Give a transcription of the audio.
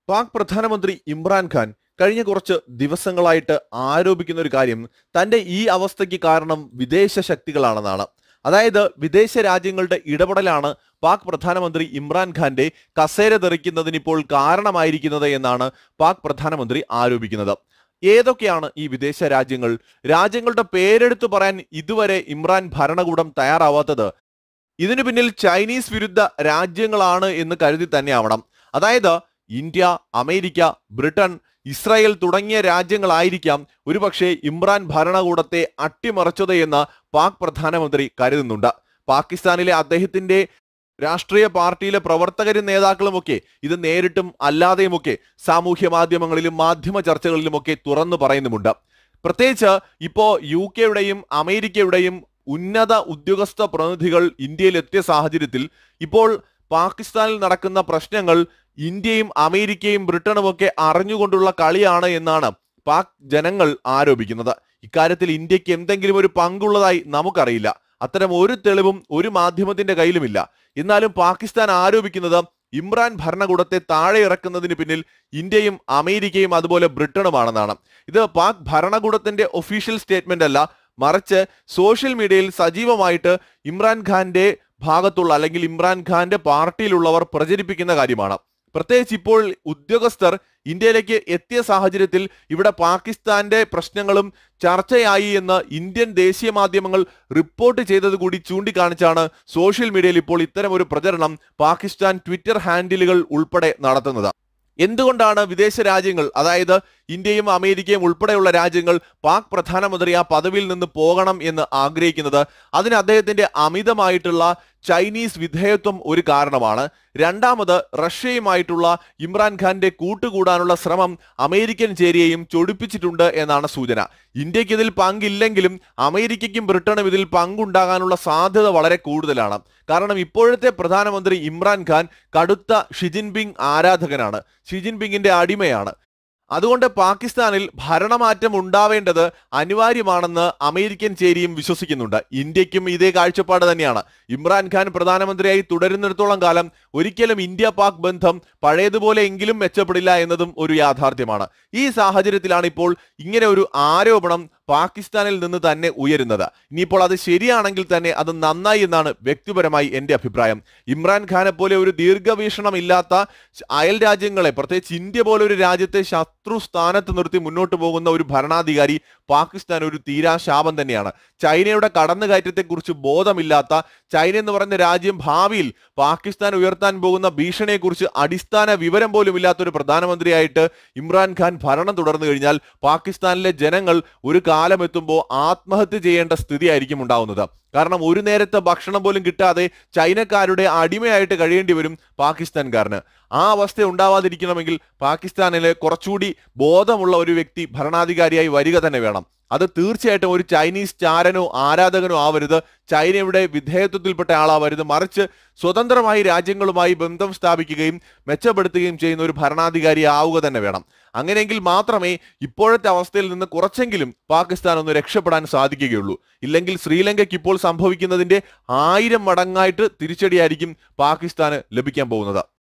പാക് പ്രധാനമന്ത്രി ഇമ്രാൻഖാൻ കഴിഞ്ഞ കുറച്ച് ദിവസങ്ങളായിട്ട് ആരോപിക്കുന്ന ഒരു കാര്യം തന്റെ ഈ അവസ്ഥയ്ക്ക് കാരണം വിദേശ ശക്തികളാണെന്നാണ് അതായത് വിദേശ രാജ്യങ്ങളുടെ ഇടപെടലാണ് പാക് പ്രധാനമന്ത്രി ഇമ്രാൻഖാന്റെ കസേര തെറിക്കുന്നതിന് ഇപ്പോൾ കാരണമായിരിക്കുന്നത് എന്നാണ് പാക് പ്രധാനമന്ത്രി ആരോപിക്കുന്നത് ഏതൊക്കെയാണ് ഈ വിദേശ രാജ്യങ്ങൾ രാജ്യങ്ങളുടെ പേരെടുത്തു പറയാൻ ഇതുവരെ ഇമ്രാൻ ഭരണകൂടം തയ്യാറാവാത്തത് ഇതിനു പിന്നിൽ ചൈനീസ് വിരുദ്ധ രാജ്യങ്ങളാണ് എന്ന് കരുതി തന്നെയാവണം അതായത് ഇന്ത്യ അമേരിക്ക ബ്രിട്ടൻ ഇസ്രായേൽ തുടങ്ങിയ രാജ്യങ്ങളായിരിക്കാം ഒരുപക്ഷെ ഇമ്രാൻ ഭരണകൂടത്തെ അട്ടിമറിച്ചത് എന്ന് പാക് പ്രധാനമന്ത്രി കരുതുന്നുണ്ട് പാകിസ്ഥാനിലെ അദ്ദേഹത്തിന്റെ രാഷ്ട്രീയ പാർട്ടിയിലെ പ്രവർത്തകരും നേതാക്കളുമൊക്കെ ഇത് നേരിട്ടും അല്ലാതെയുമൊക്കെ സാമൂഹ്യ മാധ്യമങ്ങളിലും മാധ്യമ ചർച്ചകളിലുമൊക്കെ തുറന്നു പറയുന്നുമുണ്ട് പ്രത്യേകിച്ച് ഇപ്പോ യു കെയുടെയും അമേരിക്കയുടെയും ഉന്നത ഉദ്യോഗസ്ഥ പ്രതിനിധികൾ ഇന്ത്യയിൽ എത്തിയ സാഹചര്യത്തിൽ ഇപ്പോൾ പാകിസ്ഥാനിൽ നടക്കുന്ന പ്രശ്നങ്ങൾ ഇന്ത്യയും അമേരിക്കയും ബ്രിട്ടനും ഒക്കെ അറിഞ്ഞുകൊണ്ടുള്ള കളിയാണ് എന്നാണ് പാക് ജനങ്ങൾ ആരോപിക്കുന്നത് ഇക്കാര്യത്തിൽ ഇന്ത്യക്ക് എന്തെങ്കിലും ഒരു പങ്കുള്ളതായി നമുക്കറിയില്ല അത്തരം ഒരു തെളിവും ഒരു മാധ്യമത്തിന്റെ കയ്യിലുമില്ല എന്നാലും പാകിസ്ഥാൻ ആരോപിക്കുന്നത് ഇമ്രാൻ ഭരണകൂടത്തെ താഴെ ഇറക്കുന്നതിന് പിന്നിൽ ഇന്ത്യയും അമേരിക്കയും അതുപോലെ ബ്രിട്ടനുമാണെന്നാണ് ഇത് പാക് ഭരണകൂടത്തിന്റെ ഒഫീഷ്യൽ സ്റ്റേറ്റ്മെന്റ് അല്ല മറിച്ച് സോഷ്യൽ മീഡിയയിൽ സജീവമായിട്ട് ഇമ്രാൻഖാന്റെ ഭാഗത്തുള്ള അല്ലെങ്കിൽ ഇമ്രാൻഖാന്റെ പാർട്ടിയിലുള്ളവർ പ്രചരിപ്പിക്കുന്ന കാര്യമാണ് പ്രത്യേകിച്ച് ഇപ്പോൾ ഉദ്യോഗസ്ഥർ ഇന്ത്യയിലേക്ക് എത്തിയ സാഹചര്യത്തിൽ ഇവിടെ പാകിസ്ഥാന്റെ പ്രശ്നങ്ങളും ചർച്ചയായി എന്ന് ഇന്ത്യൻ ദേശീയ മാധ്യമങ്ങൾ റിപ്പോർട്ട് ചെയ്തത് കൂടി ചൂണ്ടിക്കാണിച്ചാണ് സോഷ്യൽ മീഡിയയിൽ ഇപ്പോൾ ഇത്തരം ഒരു പ്രചരണം പാകിസ്ഥാൻ ട്വിറ്റർ ഹാൻഡിലുകൾ ഉൾപ്പെടെ നടത്തുന്നത് എന്തുകൊണ്ടാണ് വിദേശ രാജ്യങ്ങൾ അതായത് ഇന്ത്യയും അമേരിക്കയും ഉൾപ്പെടെയുള്ള രാജ്യങ്ങൾ പാക് പ്രധാനമന്ത്രി ആ പദവിയിൽ നിന്ന് പോകണം എന്ന് ആഗ്രഹിക്കുന്നത് അതിന് അദ്ദേഹത്തിന്റെ അമിതമായിട്ടുള്ള ചൈനീസ് വിധേയത്വം ഒരു കാരണമാണ് രണ്ടാമത് റഷ്യയുമായിട്ടുള്ള ഇമ്രാൻഖാന്റെ കൂട്ടുകൂടാനുള്ള ശ്രമം അമേരിക്കൻ ചേരിയെയും ചൊടിപ്പിച്ചിട്ടുണ്ട് എന്നാണ് സൂചന ഇന്ത്യക്ക് ഇതിൽ പങ്കില്ലെങ്കിലും അമേരിക്കയ്ക്കും ബ്രിട്ടനും ഇതിൽ പങ്കുണ്ടാകാനുള്ള സാധ്യത വളരെ കൂടുതലാണ് കാരണം ഇപ്പോഴത്തെ പ്രധാനമന്ത്രി ഇമ്രാൻഖാൻ കടുത്ത ഷിജിൻപിങ് ആരാധകനാണ് ഷിജിൻപിങ്ങിന്റെ അടിമയാണ് അതുകൊണ്ട് പാകിസ്ഥാനിൽ ഭരണമാറ്റം ഉണ്ടാവേണ്ടത് അനിവാര്യമാണെന്ന് അമേരിക്കൻ ചേരിയും വിശ്വസിക്കുന്നുണ്ട് ഇന്ത്യക്കും ഇതേ കാഴ്ചപ്പാട് തന്നെയാണ് ഇമ്രാൻഖാൻ പ്രധാനമന്ത്രിയായി തുടരുന്നിടത്തോളം കാലം ഒരിക്കലും ഇന്ത്യ പാക് ബന്ധം പഴയതുപോലെ എങ്കിലും മെച്ചപ്പെടില്ല എന്നതും ഒരു യാഥാർത്ഥ്യമാണ് ഈ സാഹചര്യത്തിലാണ് ഇപ്പോൾ ഇങ്ങനെ ഒരു ആരോപണം പാകിസ്ഥാനിൽ നിന്ന് തന്നെ ഉയരുന്നത് ഇനിയിപ്പോൾ അത് ശരിയാണെങ്കിൽ തന്നെ അത് നന്നായി എന്നാണ് വ്യക്തിപരമായി എന്റെ അഭിപ്രായം ഇമ്രാൻഖാനെ പോലെ ഒരു ദീർഘവീക്ഷണം ഇല്ലാത്ത അയൽ രാജ്യങ്ങളെ പ്രത്യേകിച്ച് ഇന്ത്യ പോലെ ഒരു രാജ്യത്തെ ശത്രു സ്ഥാനത്ത് നിർത്തി മുന്നോട്ട് പോകുന്ന ഒരു ഭരണാധികാരി പാകിസ്ഥാൻ ഒരു തീരാ ശാപം തന്നെയാണ് ചൈനയുടെ കടന്നുകയറ്റത്തെക്കുറിച്ച് ബോധമില്ലാത്ത ചൈന എന്ന് പറയുന്ന രാജ്യം ഭാവിയിൽ പാകിസ്ഥാൻ ഉയർത്താൻ പോകുന്ന ഭീഷണിയെക്കുറിച്ച് അടിസ്ഥാന വിവരം പോലും ഇല്ലാത്ത ഒരു പ്രധാനമന്ത്രിയായിട്ട് ഇമ്രാൻഖാൻ ഭരണം തുടർന്നു കഴിഞ്ഞാൽ പാകിസ്ഥാനിലെ ജനങ്ങൾ ഒരു കാലം എത്തുമ്പോൾ ആത്മഹത്യ ചെയ്യേണ്ട സ്ഥിതിയായിരിക്കും ഉണ്ടാവുന്നത് കാരണം ഒരു നേരത്തെ ഭക്ഷണം പോലും കിട്ടാതെ ചൈനക്കാരുടെ അടിമയായിട്ട് കഴിയേണ്ടി വരും പാകിസ്ഥാൻകാരന് ആ അവസ്ഥ ഉണ്ടാവാതിരിക്കണമെങ്കിൽ പാകിസ്ഥാനിലെ കുറച്ചുകൂടി ബോധമുള്ള ഒരു വ്യക്തി ഭരണാധികാരിയായി വരിക തന്നെ വേണം അത് തീർച്ചയായിട്ടും ഒരു ചൈനീസ് ചാരനോ ആരാധകനോ ആവരുത് ചൈനയുടെ വിധേയത്വത്തിൽപ്പെട്ട ആളാവരുത് മറിച്ച് സ്വതന്ത്രമായി രാജ്യങ്ങളുമായി ബന്ധം സ്ഥാപിക്കുകയും മെച്ചപ്പെടുത്തുകയും ചെയ്യുന്ന ഒരു ഭരണാധികാരി ആവുക തന്നെ വേണം അങ്ങനെയെങ്കിൽ മാത്രമേ ഇപ്പോഴത്തെ അവസ്ഥയിൽ നിന്ന് കുറച്ചെങ്കിലും പാകിസ്ഥാൻ ഒന്ന് രക്ഷപ്പെടാൻ സാധിക്കുകയുള്ളൂ ഇല്ലെങ്കിൽ ശ്രീലങ്കയ്ക്ക് ഇപ്പോൾ സംഭവിക്കുന്നതിന്റെ ആയിരം മടങ്ങായിട്ട് തിരിച്ചടിയായിരിക്കും പാകിസ്ഥാന് ലഭിക്കാൻ പോകുന്നത്